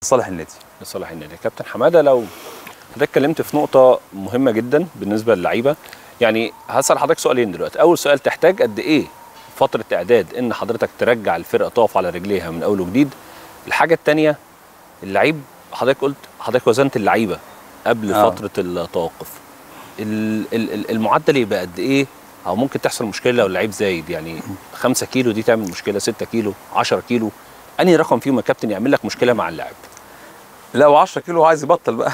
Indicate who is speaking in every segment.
Speaker 1: لصالح النادي
Speaker 2: لصالح النادي كابتن حماده لو حضرتك اتكلمت في نقطه مهمه جدا بالنسبه للعيبه يعني هسال حضرتك سؤالين دلوقتي اول سؤال تحتاج قد ايه فتره اعداد ان حضرتك ترجع الفرقه تقف على رجليها من اول وجديد الحاجه الثانيه اللعيب حضرتك قلت حضرتك وزنت اللعيبه قبل
Speaker 1: آه.
Speaker 2: آه. فتره التوقف ال- ال- ال- المعدل يبقى قد ايه او ممكن تحصل مشكله لو اللعيب زايد يعني 5 كيلو دي تعمل مشكله 6 كيلو 10 كيلو انهي رقم فيهم يا كابتن يعمل لك مشكله مع اللاعب
Speaker 1: لا و10 كيلو عايز يبطل بقى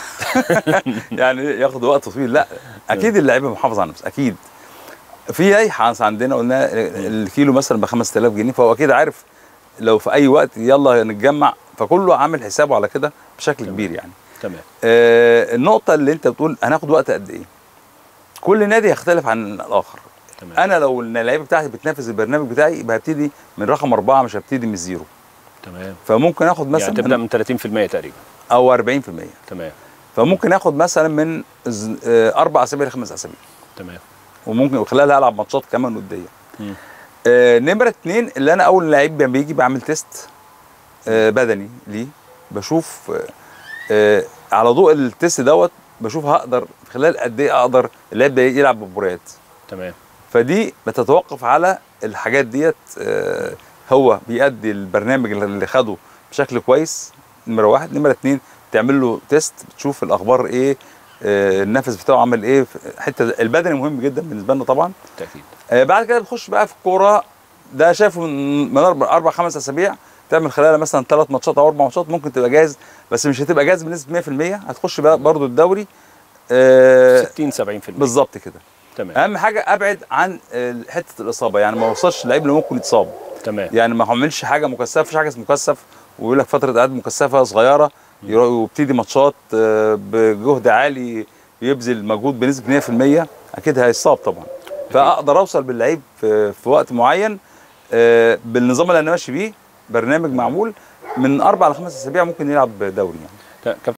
Speaker 1: يعني ياخد وقت طويل لا اكيد اللعيبه محافظ على نفسه اكيد في لائحه عندنا قلنا الكيلو مثلا ب 5000 جنيه فهو اكيد عارف لو في اي وقت يلا نتجمع فكله عامل حسابه على كده بشكل كبير يعني
Speaker 2: تمام
Speaker 1: آه النقطه اللي انت بتقول هناخد وقت قد ايه كل نادي يختلف عن الاخر
Speaker 2: تمام
Speaker 1: انا لو اللعيبه بتاعتي بتنافس البرنامج بتاعي يبقى هبتدي من رقم اربعه مش هبتدي من الزيرو
Speaker 2: تمام
Speaker 1: فممكن اخد مثلا
Speaker 2: يعني تبدا
Speaker 1: من
Speaker 2: من 30% تقريبا
Speaker 1: او 40%
Speaker 2: تمام
Speaker 1: فممكن اخد مثلا من ز- آه، اربع اسابيع لخمس اسابيع
Speaker 2: تمام
Speaker 1: وممكن خلالها العب ماتشات كمان وديه
Speaker 2: مم.
Speaker 1: آه نمره اتنين اللي انا اول لعيب لما بيجي بعمل تيست آه بدني ليه بشوف آه آه على ضوء التيست دوت بشوف هقدر في خلال قد ايه اقدر اللعيب ده يلعب مباريات
Speaker 2: تمام
Speaker 1: فدي بتتوقف على الحاجات ديت آه هو بيأدي البرنامج اللي خده بشكل كويس نمره واحد نمره اتنين تعمل له تيست بتشوف الاخبار ايه آه النفس بتاعه عمل ايه حته البدني مهم جدا بالنسبه لنا طبعا
Speaker 2: بالتاكيد
Speaker 1: آه بعد كده بتخش بقى في الكوره ده شايفه من من اربع اربع خمس اسابيع تعمل خلالها مثلا ثلاث ماتشات او اربع ماتشات ممكن تبقى جاهز بس مش هتبقى جاهز بنسبه 100% هتخش بقى برضو الدوري آه
Speaker 2: 60 70%
Speaker 1: بالظبط كده
Speaker 2: تمام
Speaker 1: اهم حاجه ابعد عن آه، حته الاصابه يعني ما اوصلش اللعيب اللي ممكن يتصاب
Speaker 2: تمام
Speaker 1: يعني ما اعملش حاجه مكثفه مفيش حاجه اسمها مكثف ويقول لك فتره قعد مكثفه صغيره يرا- ويبتدي ماتشات آه، بجهد عالي يبذل مجهود بنسبه 100% اكيد هيصاب طبعا فاقدر اوصل باللعيب في, في وقت معين آه، بالنظام اللي انا ماشي بيه برنامج معمول من اربع لخمس اسابيع ممكن يلعب دوري يعني
Speaker 2: تا- كابتن